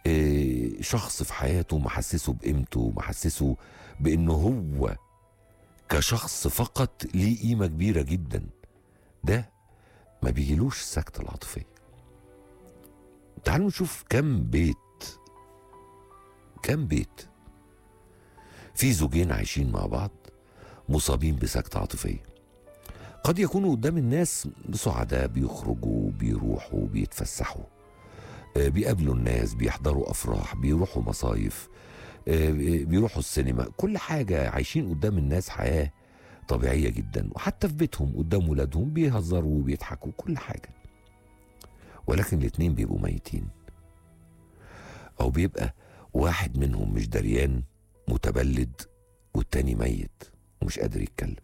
آه، شخص في حياته محسسه بقيمته محسسه بانه هو كشخص فقط ليه قيمه كبيره جدا ده ما بيجيلوش السكته العاطفيه تعالوا نشوف كم بيت كم بيت في زوجين عايشين مع بعض مصابين بسكتة عاطفية قد يكونوا قدام الناس سعداء بيخرجوا بيروحوا بيتفسحوا آه، بيقابلوا الناس بيحضروا أفراح بيروحوا مصايف آه، بيروحوا السينما كل حاجة عايشين قدام الناس حياة طبيعية جدا وحتى في بيتهم قدام ولادهم بيهزروا وبيضحكوا كل حاجة ولكن الاتنين بيبقوا ميتين أو بيبقى واحد منهم مش دريان متبلد والتاني ميت ومش قادر يتكلم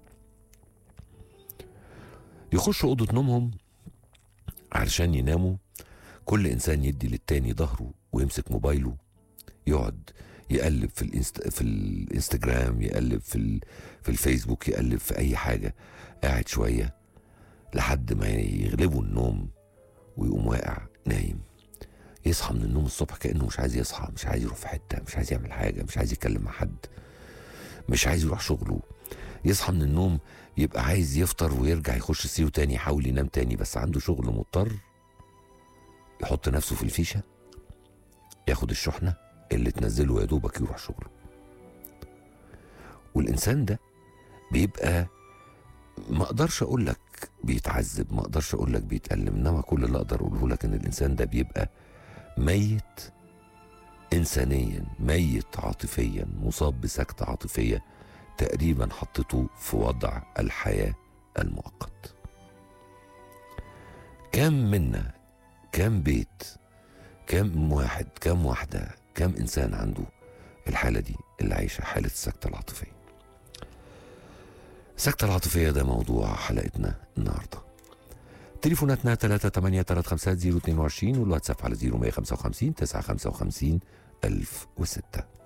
يخشوا أوضة نومهم علشان يناموا كل إنسان يدي للتاني ظهره ويمسك موبايله يقعد يقلب في الانست... في الانستجرام يقلب في ال... في الفيسبوك يقلب في اي حاجه قاعد شويه لحد ما يغلبه النوم ويقوم واقع نايم يصحى من النوم الصبح كانه مش عايز يصحى مش عايز يروح في حته مش عايز يعمل حاجه مش عايز يتكلم مع حد مش عايز يروح شغله يصحى من النوم يبقى عايز يفطر ويرجع يخش سريره تاني يحاول ينام تاني بس عنده شغل مضطر يحط نفسه في الفيشه ياخد الشحنه اللي تنزله يا دوبك يروح شغله والانسان ده بيبقى ما اقدرش اقول لك بيتعذب ما اقدرش اقول لك بيتألم انما كل اللي اقدر اقوله لك ان الانسان ده بيبقى ميت انسانيا ميت عاطفيا مصاب بسكتة عاطفية تقريبا حطته في وضع الحياة المؤقت كم منا كم بيت كم واحد كم واحدة كم إنسان عنده الحالة دي اللي عايشة حالة السكتة العاطفية السكتة العاطفية ده موضوع حلقتنا النهاردة تليفوناتنا 3 8 3 5 0 22 والواتساب على 0155 955 1006